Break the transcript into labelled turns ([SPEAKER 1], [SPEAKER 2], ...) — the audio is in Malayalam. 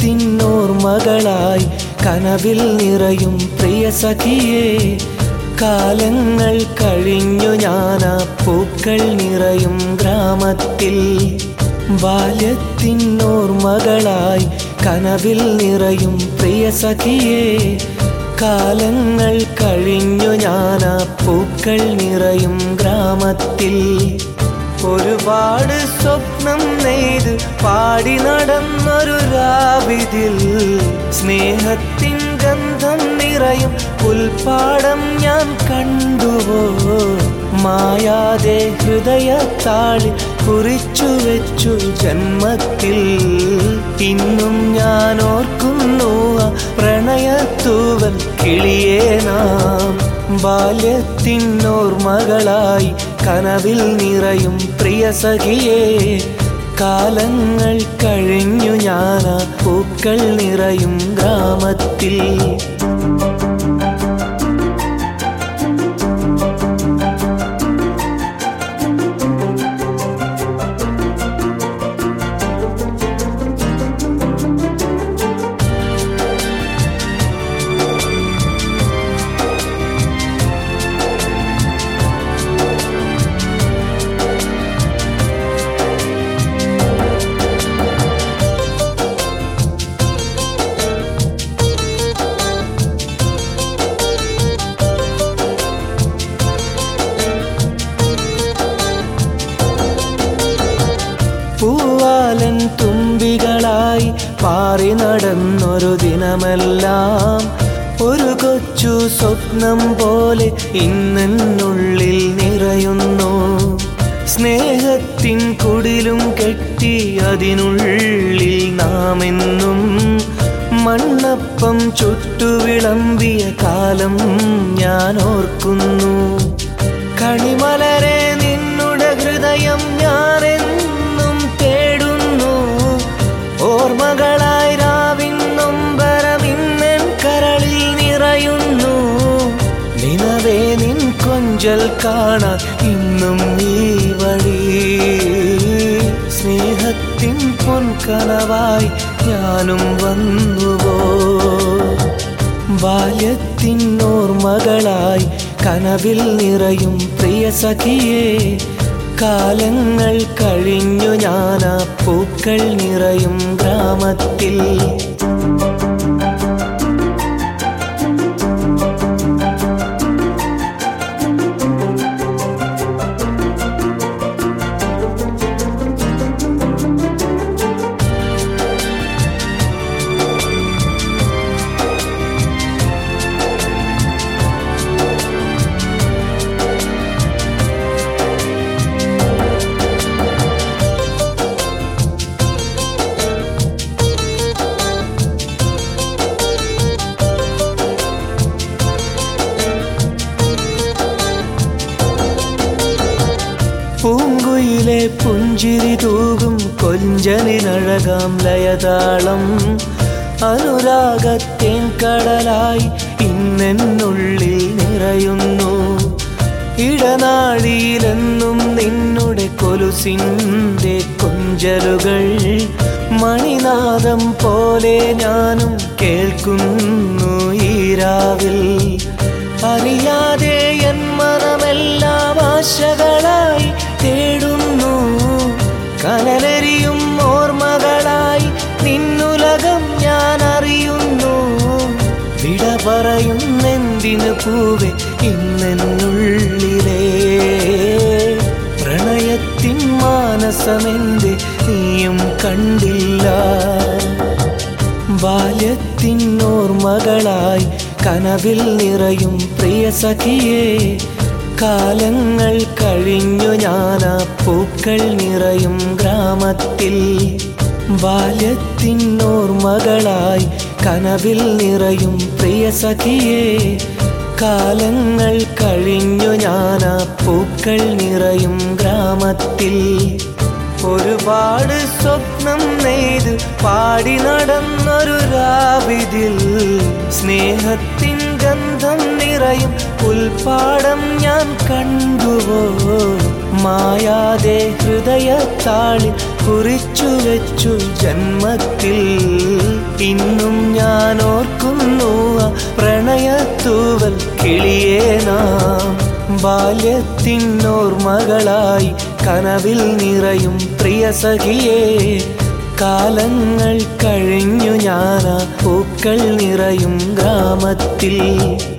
[SPEAKER 1] ബാല്യത്തിനോർമകളായി കനവിൽ നിറയും പ്രിയ സഖിയേ കാലങ്ങൾ കഴിഞ്ഞു ഞാനാ പൂക്കൾ നിറയും ഗ്രാമത്തിൽ ബാല്യത്തിനോർമകളായി കനവിൽ നിറയും പ്രിയ സഖിയേ കാലങ്ങൾ കഴിഞ്ഞു ഞാനാ പൂക്കൾ നിറയും ഗ്രാമത്തിൽ ഒരുപാട് സ്വപ്നം നെയ്ത് പാടി നടന്നൊരു രാവിതിൽ സ്നേഹത്തിൻ ഗന്ധം നിറയും പുൽപ്പാടം ഞാൻ കണ്ടുവോ മായാതെ ഹൃദയത്താളിൽ കുറിച്ചു വെച്ചു ജന്മത്തിൽ ഇന്നും ഞാൻ ഓർക്കുന്നു ആ പ്രണയത്തൂവൽ കിളിയേ നാം ബാല്യത്തിനോർമകളായി കനവിൽ നിറയും പ്രിയ സഖിയേ കാലങ്ങൾ കഴിഞ്ഞു ഞാനാ പൂക്കൾ നിറയും ഗ്രാമത്തിൽ പൂവാലൻ തുമ്പികളായി പാറി നടന്നൊരു ദിനമെല്ലാം ഒരു കൊച്ചു സ്വപ്നം പോലെ ഇന്നെന്നുള്ളിൽ നിറയുന്നു സ്നേഹത്തിൻ കുടിലും കെട്ടി അതിനുള്ളിൽ നാമെന്നും മണ്ണപ്പം ചുട്ടുവിളമ്പിയ കാലം ഞാൻ ഓർക്കുന്നു കണിമലരെ നിന്നുടെ ഹൃദയം ഞാനെന്നും തേടുന്നു ഓർമ്മകളായി രാവിൻ നൊമ്പരമിന്നൻ കരളിൽ നിറയുന്നു നിലവേ നിൻ കൊഞ്ചൽ കാണാൻ ഇന്നും ഈ വഴി സ്നേഹത്തിൻ പൊൻകനവായി ഞാനും വന്നുവോ ബാല്യത്തിനോർമകളായി കനവിൽ നിറയും പ്രിയ സഖിയേ കാലങ്ങൾ കഴിഞ്ഞു ഞാനാ പൂക്കൾ നിറയും ഗ്രാമത്തിൽ പൂങ്കുയിലെ പുഞ്ചിരി തൂകും കൊഞ്ചലിനഴകാം ലയതാളം അനുരാഗത്തേൻ കടലായി ഇന്നെന്നുള്ളിൽ നിറയുന്നു ഇടനാഴിയിലെന്നും നിന്നുടെ കൊലുസിൻ്റെ കൊഞ്ചലുകൾ മണിനാദം പോലെ ഞാനും കേൾക്കുന്നു ഈ രാവിൽ അറിയാതെ എൻ മനമെല്ലാം ആശകളായി തേടുന്നു കനലരിയും ഓർമ്മകളായി നിന്നുലകം ഞാൻ അറിയുന്നു വിട പറയുന്നെന്തിനു പൂവെ ഇന്നെന്നുള്ളിലേ പ്രണയത്തിൻ മാനസമെന്റെ നീയും കണ്ടില്ല ബാല്യത്തിനോർമകളായി കനവിൽ നിറയും പ്രിയ സഖിയേ കാലങ്ങൾ കഴിഞ്ഞു ഞാനാ പൂക്കൾ നിറയും ഗ്രാമത്തിൽ ബാല്യത്തിനോർമകളായി കനവിൽ നിറയും പ്രിയ സഖിയേ കാലങ്ങൾ കഴിഞ്ഞു ഞാനാ പൂക്കൾ നിറയും ഗ്രാമത്തിൽ ഒരുപാട് സ്വപ്നം നെയ്ത് പാടി നടന്നൊരു രാവിതിൽ സ്നേഹത്തിൻ ഗന്ധം നിറയും പുൽപ്പാടം ഞാൻ കണ്ടുവോ മായാതെ ഹൃദയത്താളിൽ കുറിച്ചു വെച്ചു ജന്മത്തിൽ ഇന്നും ഞാൻ ഓർക്കുന്നു ആ പ്രണയത്തൂവൽ കിളിയേ നാം ബാല്യത്തിനോർമകളായി കനവിൽ നിറയും പ്രിയ സഖിയേ കാലങ്ങൾ കഴിഞ്ഞു ഞാനാ പൂക്കൾ നിറയും ഗ്രാമത്തിൽ